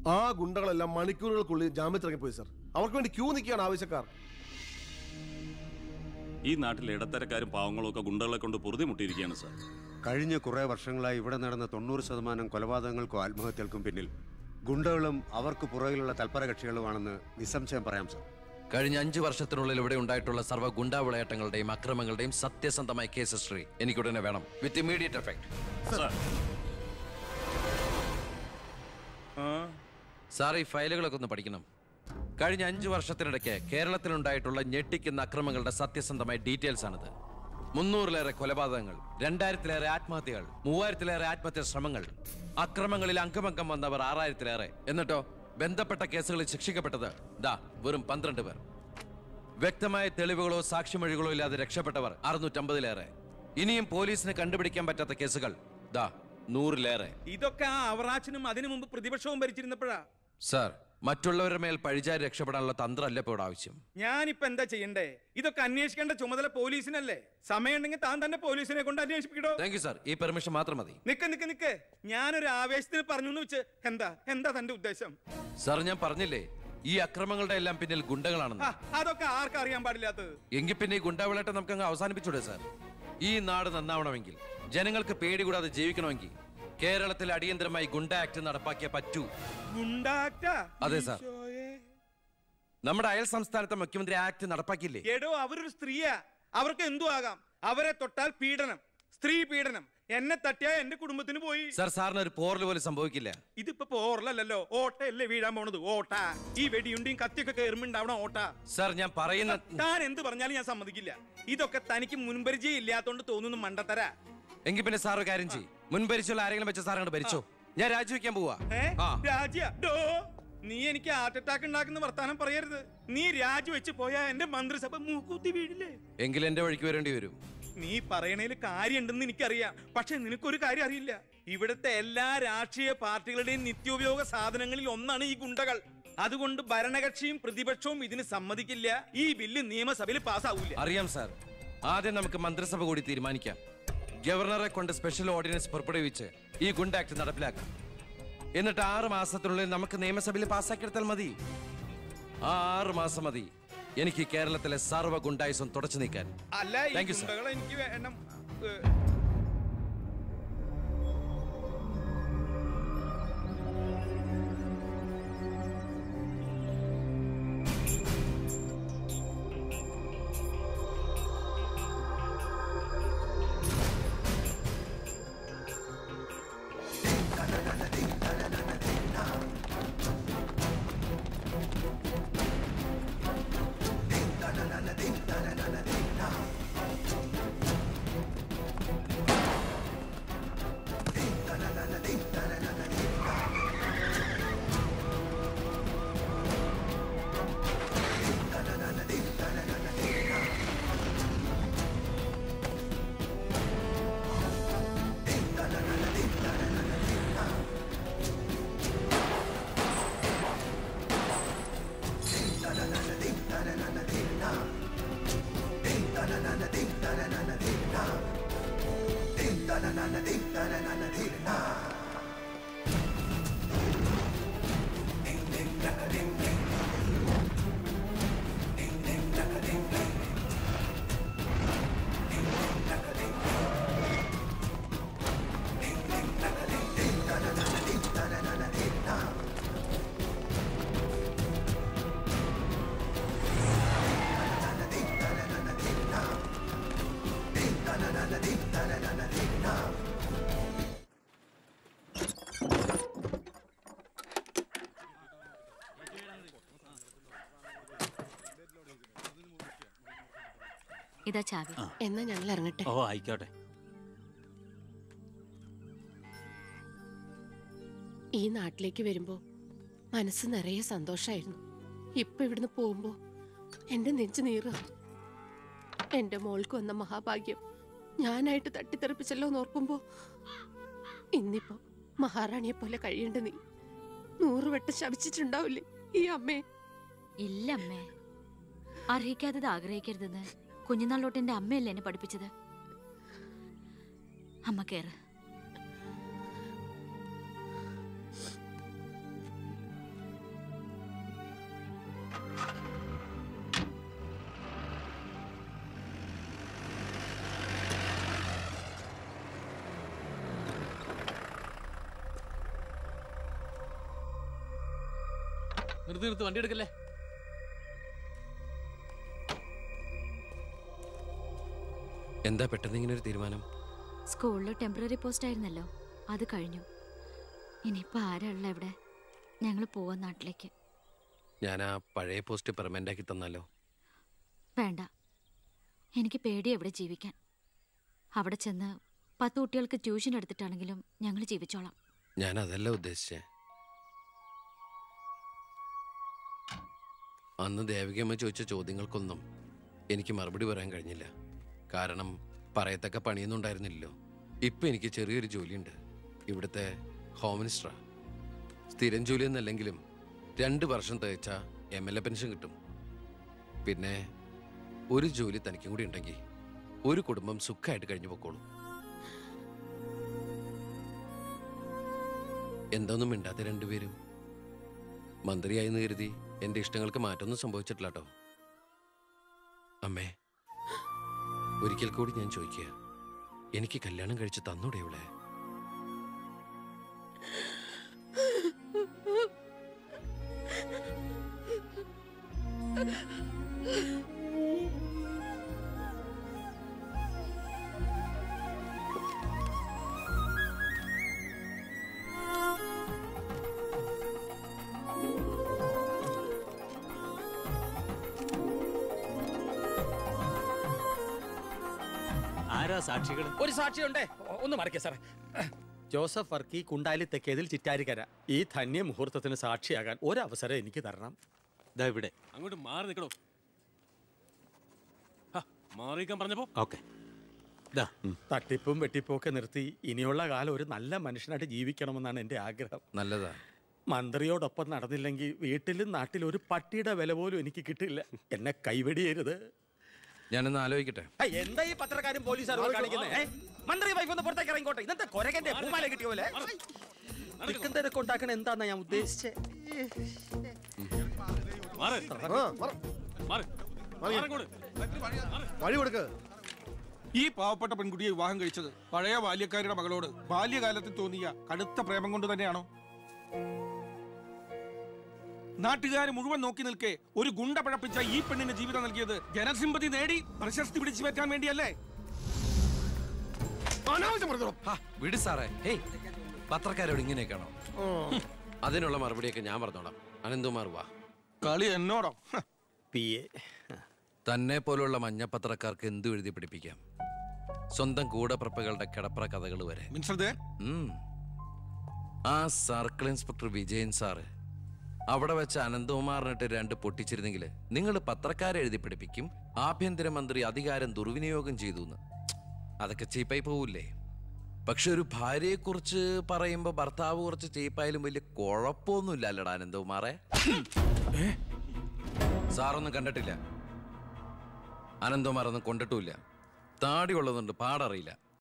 ആ ഗുണ്ടകളെല്ലാം മണിക്കൂറുകൾക്കുള്ളിൽ ജാമ്യത്തിറങ്ങിപ്പോയി സർ അവർക്ക് വേണ്ടി ക്യൂ നിൽക്കുകയാണ് ആവശ്യക്കാർ ഈ നാട്ടിലെ ഇടത്തരക്കാരും പാവങ്ങളും ഒക്കെ ഗുണ്ടകളെ കൊണ്ട് പൊറുതി മുട്ടിയിരിക്കുകയാണ് സാർ കഴിഞ്ഞ കുറേ വർഷങ്ങളായി ഇവിടെ നടന്ന തൊണ്ണൂറ് ശതമാനം കൊലപാതകങ്ങൾക്കും ആത്മഹത്യകൾക്കും പിന്നിൽ ഗുണ്ടകളും അവർക്ക് പുറകിലുള്ള തൽപര കക്ഷികളുമാണെന്ന് നിസ്സംശയം പറയാം സർ കഴിഞ്ഞ അഞ്ചു വർഷത്തിനുള്ളിൽ ഇവിടെ ഉണ്ടായിട്ടുള്ള സർവ്വ ഗുണ്ടാ വിളയാട്ടങ്ങളുടെയും അക്രമങ്ങളുടെയും സത്യസന്ധമായ കേസ് ഹിസ്റ്ററി എനിക്കുടനെ വേണം with immediate effect sir sir ഈ ഫയലുകളൊക്കെ ഒന്ന് പഠിക്കണം കഴിഞ്ഞ അഞ്ചു വർഷത്തിനിടയ്ക്ക് കേരളത്തിലുണ്ടായിട്ടുള്ള ഞെട്ടിക്കുന്ന അക്രമങ്ങളുടെ സത്യസന്ധമായ ഡീറ്റെയിൽസ് ആണിത് മുന്നൂറിലേറെ കൊലപാതകങ്ങൾ രണ്ടായിരത്തിലേറെ ആത്മഹത്യകൾ മൂവായിരത്തിലേറെ ആത്മഹത്യാ ശ്രമങ്ങൾ അക്രമങ്ങളിൽ അംഗമംഗം വന്നവർ ആറായിരത്തിലേറെ എന്നിട്ടോ ബന്ധപ്പെട്ട കേസുകളിൽ ശിക്ഷിക്കപ്പെട്ടത് ദാ വെറും പന്ത്രണ്ട് പേർ വ്യക്തമായ തെളിവുകളോ സാക്ഷിമൊഴികളോ ഇല്ലാതെ രക്ഷപ്പെട്ടവർ അറുന്നൂറ്റമ്പതിലേറെ ഇനിയും പോലീസിന് കണ്ടുപിടിക്കാൻ പറ്റാത്ത കേസുകൾ ദാ നൂറിലേറെ ഇതൊക്കെ ആ അവറാച്ചനും അതിനു മുമ്പ് പ്രതിപക്ഷവും ഭരിച്ചിരുന്നപ്പോഴാ സാർ മറ്റുള്ളവരുടെ മേൽ പഴിചാരി രക്ഷപ്പെടാനുള്ള തന്ത്രമല്ല ഇപ്പോൾ ഇവിടെ ആവശ്യം ഞാനിപ്പോ എന്താ ചെയ്യണ്ടേ ഇതൊക്കെ അന്വേഷിക്കേണ്ട ചുമതല പോലീസിനല്ലേ സമയമുണ്ടെങ്കിൽ താൻ തന്നെ പോലീസിനെ കൊണ്ട് അന്വേഷിപ്പിക്കടോ താങ്ക് യു സാർ ഈ പെർമിഷൻ മാത്രം മതി നിക്ക് നിക്ക് നിക്ക് ഞാനൊരു ആവേശത്തിന് പറഞ്ഞു എന്ന് വെച്ച് എന്താ എന്താ തന്റെ ഉദ്ദേശം സാർ ഞാൻ പറഞ്ഞില്ലേ ഈ അക്രമങ്ങളുടെ എല്ലാം പിന്നിൽ ആ, ഗുണ്ടകളാണെന്ന് അതൊക്കെ ആർക്കറിയാൻ പാടില്ലാത്തത് എങ്കിൽ പിന്നെ ഈ ഗുണ്ടാവിളാട്ടം നമുക്ക് അങ്ങ് അവസാനിപ്പിച്ചൂടെ സാർ ഈ നാട് നന്നാവണമെങ്കിൽ ജനങ്ങൾക്ക് പേടി കൂടാതെ ജീവിക്കണമെങ്കിൽ കേരളത്തിൽ അടിയന്തരമായി ഗുണ്ട ആക്ട് നടപ്പാക്കിയേ പറ്റൂ ഗുണ്ടാക്റ്റാ അതെ, സാർ. ഈശോയേ. നമ്മുടെ അയൽ സംസ്ഥാനത്തെ മുഖ്യമന്ത്രി ആക്ട് നടപ്പാക്കിയില്ലേ എടോ അവരൊരു സ്ത്രീയാ അവർക്ക് എന്തു ആകാം അവരെ തൊട്ടാൽ പീഡനം സ്ത്രീ പീഡനം എന്നെ തട്ടിയാ എന്റെ കുടുംബത്തിന് പോയി സാർ സാറിന് ഒരു പോറൽ പോലും സംഭവിക്കില്ല ഇതിപ്പോ പോറലല്ലോ ഓട്ടയല്ലേ വീഴാൻ പോണത് ഓട്ട ഈ വെടിയുണ്ടിയും കത്തിയൊക്കെ കയറുമ്പോണ്ടാവണം ഓട്ട സാർ ഞാൻ പറയുന്ന താൻ എന്ത് പറഞ്ഞാലും ഞാൻ സമ്മതിക്കില്ല ഇതൊക്കെ തനിക്ക് മുൻപരിചയം ഇല്ലാത്തോണ്ട് തോന്നുന്നു മണ്ടത്തര എങ്കിൽ പിന്നെ സാർ ഒരു കാര്യം ചെയ്യും മുൻഭരിച്ചുള്ള ആരെങ്കിലും വെച്ച സാർ അങ്ങോട്ട് ഭരിച്ചോ ഞാൻ രാജിവെക്കാൻ പോവാ ഏ ആ രാജ്യ ഡോ നീ എനിക്ക് ഹാർട്ട് അറ്റാക്ക് ഉണ്ടാക്കുന്ന വർത്താനം പറയരുത് നീ രാജിവെച്ച് പോയാ എന്റെ മന്ത്രിസഭ മൂക്കൂത്തി വീഴില്ലേ എങ്കിൽ എന്റെ വഴിക്ക് വരേണ്ടി വരും നീ പറയണേല് കാര്യമുണ്ടെന്ന് എനിക്കറിയാം പക്ഷെ നിനക്കൊരു കാര്യം അറിയില്ല ഇവിടുത്തെ എല്ലാ രാഷ്ട്രീയ പാർട്ടികളുടെയും നിത്യോപയോഗ സാധനങ്ങളിൽ ഒന്നാണ് ഈ ഗുണ്ടകൾ അതുകൊണ്ട് ഭരണകക്ഷിയും പ്രതിപക്ഷവും ഇതിന് സമ്മതിക്കില്ല ഈ ബില്ല് നിയമസഭയിൽ പാസ്സാവൂല അറിയാം സാർ ആദ്യം നമുക്ക് മന്ത്രിസഭ കൂടി തീരുമാനിക്കാം ഗവർണറെ കൊണ്ട് സ്പെഷ്യൽ ഓർഡിനൻസ് പുറപ്പെടുവിച്ച് ഈ ഗുണ്ട ആക്ട് നടപ്പിലാക്കാം എന്നിട്ട് ആറ് മാസത്തിനുള്ളിൽ നമുക്ക് നിയമസഭയിൽ പാസ്സാക്കിയെടുത്താൽ മതി ആ ആറ് മാസം മതി എനിക്ക് കേരളത്തിലെ സർവ്വ ഗുണ്ടായുസം തുടച്ചു നീക്കാൻ അല്ല ഈ Thank you, sir. ഗുണ്ടകളെ എനിക്ക് വേണം ഏ, ഇതാ ചാവി എന്നാ ഞങ്ങൾ ഇറങ്ങട്ടെ ഓ ആയിക്കോട്ടെ ഈ നാട്ടിലേക്ക് വരുമ്പോ മനസ്സ് നിറയെ സന്തോഷായിരുന്നു ഇപ്പൊ ഇവിടുന്ന് പോകുമ്പോ എന്റെ നെഞ്ചു നീറ എന്റെ മോൾക്ക് വന്ന മഹാഭാഗ്യം ഞാനായിട്ട് തട്ടിത്തെറിപ്പിച്ചല്ലോ എന്നോർക്കുമ്പോ ഇന്നിപ്പോ മഹാറാണിയെ പോലെ കഴിയേണ്ട നീ നൂറുവട്ടം ശപിച്ചിട്ടുണ്ടാവില്ലേ ഈ അമ്മയെ ഇല്ല അമ്മേ അർഹിക്കാത്തത് ആഗ്രഹിക്കരുതെന്ന് കുഞ്ഞുനാളോട്ട് എന്റെ അമ്മയല്ലേ എന്നെ പഠിപ്പിച്ചത് അമ്മ കേറ് നിർത്തി നിർത്തി വണ്ടി എടുക്കല്ലേ എന്താ പെട്ടെന്ന് ഇങ്ങനെ ഒരു തീരുമാനം സ്കൂളിൽ ടെമ്പററി പോസ്റ്റ് ആയിരുന്നല്ലോ അത് കഴിഞ്ഞു ഇനിയിപ്പോ ആരാ ഉള്ള ഇവിടെ ഞങ്ങൾ പോവാൻ നാട്ടിലേക്ക് ഞാൻ ആ പഴയ പോസ്റ്റ് പെർമനന്റ് ആക്കി തന്നാലോ വേണ്ട എനിക്ക് പേടി എവിടെ ജീവിക്കാൻ അവിടെ ചെന്ന് പത്ത് കുട്ടികൾക്ക് ട്യൂഷൻ എടുത്തിട്ടാണെങ്കിലും ഞങ്ങൾ ജീവിച്ചോളാം ഞാൻ അതല്ല ഉദ്ദേശിച്ചേ അന്ന് ദേവികമ്മ ചോദിച്ച ചോദ്യങ്ങൾക്കൊന്നും എനിക്ക് മറുപടി പറയാൻ കഴിഞ്ഞില്ല കാരണം പറയത്തക്ക പണിയൊന്നും ഉണ്ടായിരുന്നില്ലല്ലോ ഇപ്പൊ എനിക്ക് ചെറിയൊരു ജോലിയുണ്ട് ഇവിടുത്തെ ഹോം മിനിസ്റ്ററാ സ്ഥിരം ജോലി എന്നല്ലെങ്കിലും രണ്ട് വർഷം തികച്ച എം എൽ എ പെൻഷൻ കിട്ടും പിന്നെ ഒരു ജോലി തനിക്കും കൂടി ഉണ്ടെങ്കിൽ ഒരു കുടുംബം സുഖമായിട്ട് കഴിഞ്ഞു പൊക്കോളും എന്തൊന്നും മിണ്ടാത്ത രണ്ടുപേരും മന്ത്രിയായെന്ന് കരുതി എന്റെ ഇഷ്ടങ്ങൾക്ക് മാറ്റമൊന്നും സംഭവിച്ചിട്ടില്ല കേട്ടോ അമ്മേ ഒരിക്കൽ കൂടി ഞാൻ ചോദിക്കുക എനിക്ക് കല്യാണം കഴിച്ച് തന്നൂടെ ഇവളെ ആരാ സാക്ഷികൾ ഒരു സാക്ഷിയുണ്ടേ ഒ- ഒന്ന് മറക്കേ സാറേ ജോസഫ് വർക്കി കുണ്ടാലി തെക്കേതിൽ ചിറ്റാരിക്കര ഈ ധന്യ മുഹൂർത്തത്തിന് സാക്ഷിയാകാൻ ഒരവസരം എനിക്ക് തരണം ഇതാ ഇവിടെ അങ്ങോട്ട് മാറി നിൽക്കണോ മാറിയിക്കാൻ പറഞ്ഞപ്പോ ഓക്കെ ഇതാ ഉം. തട്ടിപ്പും വെട്ടിപ്പും ഒക്കെ നിർത്തി ഇനിയുള്ള കാലം ഒരു നല്ല മനുഷ്യനായിട്ട് ജീവിക്കണമെന്നാണ് എൻ്റെ ആഗ്രഹം നല്ലതാ മന്ത്രിയോടൊപ്പം നടന്നില്ലെങ്കിൽ വീട്ടിലും നാട്ടിലും ഒരു പട്ടിയുടെ വില പോലും എനിക്ക് കിട്ടില്ല എന്നെ കൈവെടിയരുത് ഞാനൊന്ന് ആലോചിക്കട്ടെ ഏയ്, എന്താ ഈ പത്രക്കാരും പോലീസുകാരും കാണിക്കുന്നത് ഏ? മന്ത്രി വൈഫ് ഒന്ന് പുറത്തേക്ക് ഇറങ്ങിക്കോട്ടെ ഇന്നത്തെ കൊരകന്റെ പൂമാല കിട്ടിയ പോലെ ചിക്കൻ തിരക്ക് ഉണ്ടാക്കണ എന്താന്നാ ഞാൻ ഉദ്ദേശിച്ചേ മാറ് ആ, മാറ്. മാറ് മാറി. മാറങ്ങോട്ട്. വഴി കൊടുക്ക് ഈ പാവപ്പെട്ട പെൺകുട്ടിയെ വിവാഹം കഴിച്ചത് പഴയ ബാല്യക്കാരുടെ മകളോട് ബാല്യകാലത്തിൽ തോന്നിയ കടുത്ത പ്രേമം കൊണ്ട് തന്നെയാണോ നാട്ടുകാർ മുഴുവൻ നോക്കി നിൽക്കെ ഒരു ഗുണ്ട പഴപ്പിച്ച ഈ പെണ്ണിന് ജീവിതം നൽകിയത് ജനസിമ്പതി നേടി പ്രശസ്തി പിടിച്ചു പറ്റാൻ വേണ്ടിയല്ലേ അനാവശ്യം പറഞ്ഞോ ഹാ, വിട് സാറേ ഹേയ് പത്രക്കാരോട് ഇങ്ങനെയൊക്കെയാണോ അതിനുള്ള മറുപടിയൊക്കെ ഞാൻ പറഞ്ഞോളാം അനന്തുമാർ വാ കളി എന്നോടോ ഹ. പി എ തന്നെ പോലുള്ള മഞ്ഞപ്പത്രക്കാർക്ക് എന്തു എഴുതി പിടിപ്പിക്കാം സ്വന്തം കൂടപ്പിറപ്പുകളുടെ കിടപ്പറ കഥകൾ വരെ മിസ്റ്റർ ദേ ഉം. ആ സർക്കിൾ ഇൻസ്പെക്ടർ വിജയൻ സാറ് അവിടെ വെച്ച് അനന്തകുമാറിനിട്ട് രണ്ട് പൊട്ടിച്ചിരുന്നെങ്കിൽ നിങ്ങൾ പത്രക്കാരെ എഴുതി പിടിപ്പിക്കും ആഭ്യന്തരമന്ത്രി അധികാരം ദുർവിനിയോഗം ചെയ്തു എന്ന് അതൊക്കെ ചീപ്പായി പോവില്ലേ പക്ഷെ ഒരു ഭാര്യയെക്കുറിച്ച് പറയുമ്പോൾ ഭർത്താവ് കുറച്ച് ചീപ്പായാലും വലിയ കുഴപ്പമൊന്നുമില്ല അല്ലടാ അനന്തകുമാറെ സാറൊന്നും കണ്ടിട്ടില്ല അനന്തകുമാറൊന്നും കൊണ്ടിട്ടുമില്ല താടി ഉള്ളതുകൊണ്ട് പാടറിയില്ല